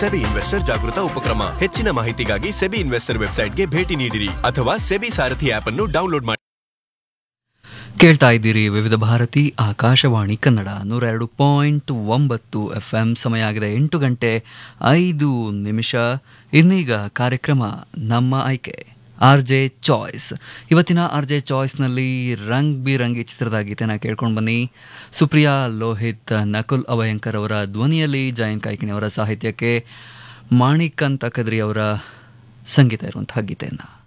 SEBI investor ಜಾಗೃತ ಉಪಕ್ರಮ ಹೆಚ್ಚಿನ ಮಾಹಿತಿಗಾಗಿ ಸೆಬಿ ಇನ್ವೆಸ್ಟರ್ ವೆಬ್ಸೈಟ್ಗೆ ಭೇಟಿ ನೀಡಿರಿ ಅಥವಾ ಸೆಬಿ ಸಾರಥಿ ಆಪ್ ಅನ್ನು ಡೌನ್ಲೋಡ್ ಮಾಡಿ ಕೇಳ್ತಾ ಇದ್ದೀರಿ ವಿವಿಧ ಭಾರತಿ ಆಕಾಶವಾಣಿ ಕನ್ನಡ ನೂರ ಎರಡು ಪಾಯಿಂಟ್ ಒಂಬತ್ತು ಎಫ್ ಎಂ ಸಮಯ ಆಗಿದೆ ಎಂಟು ಗಂಟೆ ಐದು ನಿಮಿಷ ಇನ್ನೀಗ ಕಾರ್ಯಕ್ರಮ ನಮ್ಮ ಆಯ್ಕೆ ಆರ್ ಜೆ ಚಾಯ್ಸ್ ಇವತ್ತಿನ ಆರ್ ಜೆ ಚಾಯ್ಸ್ನಲ್ಲಿ ರಂಗ್ ಬಿರಂಗಿ ಚಿತ್ರದ ಗೀತೆನ ಕೇಳ್ಕೊಂಡು ಬನ್ನಿ ಸುಪ್ರಿಯಾ ಲೋಹಿತ್ ನಕುಲ್ ಅಭಯಂಕರ್ ಅವರ ಧ್ವನಿಯಲ್ಲಿ ಜಯಂತ್ ಕಾಯ್ಕಿನಿ ಅವರ ಸಾಹಿತ್ಯಕ್ಕೆ ಮಾಣಿಕಂತ್ ಕದ್ರಿ ಅವರ ಸಂಗೀತ ಇರುವಂತಹ ಗೀತೆಯನ್ನು